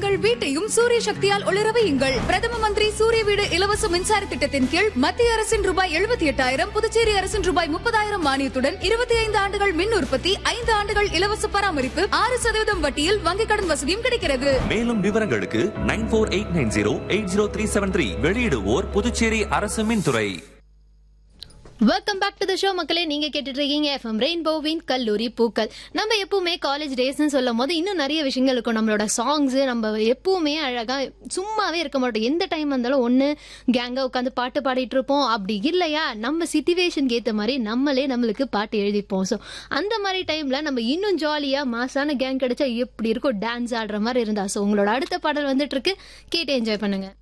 உங்கள் வீட்டையும் சூரிய சக்தியால் ஒளிர வையுங்கள் பிரதம மந்திரி சூரிய வீடு இலவச மின்சார திட்டத்தின் கீழ் மத்திய அரசின் ரூபாய் எழுபத்தி எட்டாயிரம் புதுச்சேரி அரசின் ரூபாய் முப்பதாயிரம் மானியத்துடன் இருபத்தி ஐந்து ஆண்டுகள் மின் உற்பத்தி ஐந்து ஆண்டுகள் இலவச பராமரிப்பு ஆறு சதவீதம் வட்டியில் வங்கிக் கடன் வசதியும் கிடைக்கிறது மேலும் விவரங்களுக்கு nine four eight nine zero eight zero three seven three வெளியிடுவோர் புதுச்சேரி அரசு மின்துறை welcome back to the show மக்களே நீங்க கேட்டுட்டு இருக்கீங்க எஃப்எம் ரெயின்போவின் கல்லூரி பூக்கள் நம்ம எப்பவுமே காலேஜ் டேஸ்னு சொல்லும் போது இன்னும் நிறைய விஷயங்கள் இருக்கும் நம்மளோட சாங்ஸ் நம்ம எப்பவுமே அழகா சும்மாவே இருக்க மாட்டோம் எந்த டைம் வந்தாலும் ஒண்ணு கேங்கா உட்காந்து பாட்டு பாடிட்டு இருப்போம் அப்படி இல்லையா நம்ம சிச்சுவேஷனுக்கு ஏத்த மாதிரி நம்மளே நம்மளுக்கு பாட்டு எழுதிப்போம் ஸோ அந்த மாதிரி டைம்ல நம்ம இன்னும் ஜாலியா மாசான கேங் கிடைச்சா எப்படி இருக்கும் டான்ஸ் ஆடுற மாதிரி இருந்தா ஸோ உங்களோட அடுத்த பாடல் வந்துட்டு இருக்கு கேட்டு என்ஜாய் பண்ணுங்க